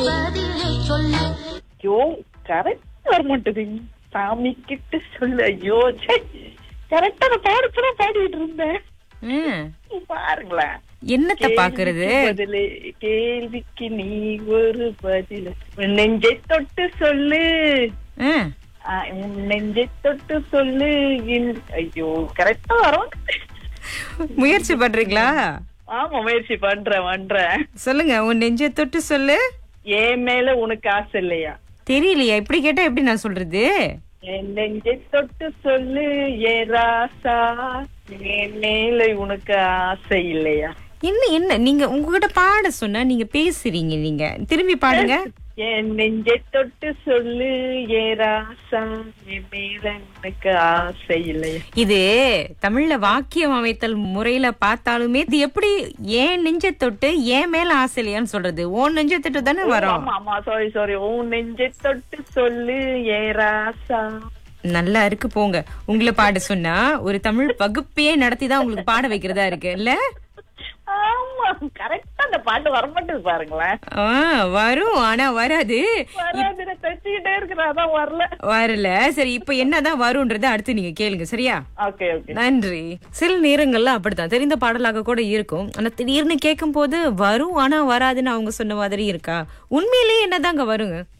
பதிலை சொல்லு ஐயோ கரெக்ட் வர மாட்டேது சாமி கிட்ட சொல்லு ஐயோ கரெக்டா நான் பாடுறதுதான் பாடிட்டு இருந்தேன் ம். பாருங்களேன் என்னத்த பாக்குறது கேள்விக்கு பதிலு கேள்விக்கு நீ ஒரு பதில் உன் நெஞ்சை தொட்டு சொல்லு ம். ஆ, உன் நெஞ்சை தொட்டு சொல்லு இன்- ஐயோ கரெக்டா வரும் முயற்சி பண்றீங்களா ஆமா முயற்சி பண்றேன் பண்றேன் சொல்லுங்க உன் நெஞ்ச தொட்டு சொல்லு என் மேல உனக்கு ஆசை இல்லையா தெரியலையா இப்படி கேட்டா எப்படி நான் சொல்றது என் நெஞ்சை தொட்டு சொல்லு ஏ ராசா என் மேல உனக்கு ஆசை இல்லையா என்ன என்ன நீங்க உங்ககிட்ட பாட சொன்னா நீங்க பேசுறீங்க நீங்க திரும்பி பாடுங்க என் நெஞ்சை தொட்டு சொல்லு ஏ ராசா என் மேல உனக்கு ஆசை இல்லையா இது தமிழ்ல வாக்கியம் அமைத்தல் முறையில பார்த்தாலுமே இது எப்படி ஏன் நெஞ்ச தொட்டு ஏன் மேல ஆசை இல்லையான்னு சொல்றது ஓன் நெஞ்ச தொட்டு தானே வரும் ஆமா ஆமா சாரி சாரி உன் நெஞ்சை தொட்டு சொல்லு ஏ ராசா நல்லா இருக்கு போங்க உங்களை பாட சொன்னா ஒரு தமிழ் வகுப்பையே நடத்தி தான் உங்களுக்கு பாட வைக்கிறதா இருக்கு இல்ல ஆமா கரெக்டா அந்த பாட்டு வரமாட்டேது பாருங்களேன் ஆ, வரும் ஆனா வராது வராது நான் தச்சுக்கிட்டே இருக்கிறேன் அதான் வரல வரல சரி இப்ப என்னதான் வரும்ன்றத அடுத்து நீங்க கேளுங்க சரியா ஓகே ஓகே நன்றி சில நேரங்கள்ல அப்படித்தான் தெரிந்த பாடலாக கூட இருக்கும் ஆனா திடீர்னு கேட்கும் போது வரும் ஆனா வராதுன்னு அவங்க சொன்ன மாதிரி இருக்கா உண்மையிலேயே என்னதாங்க வருங்க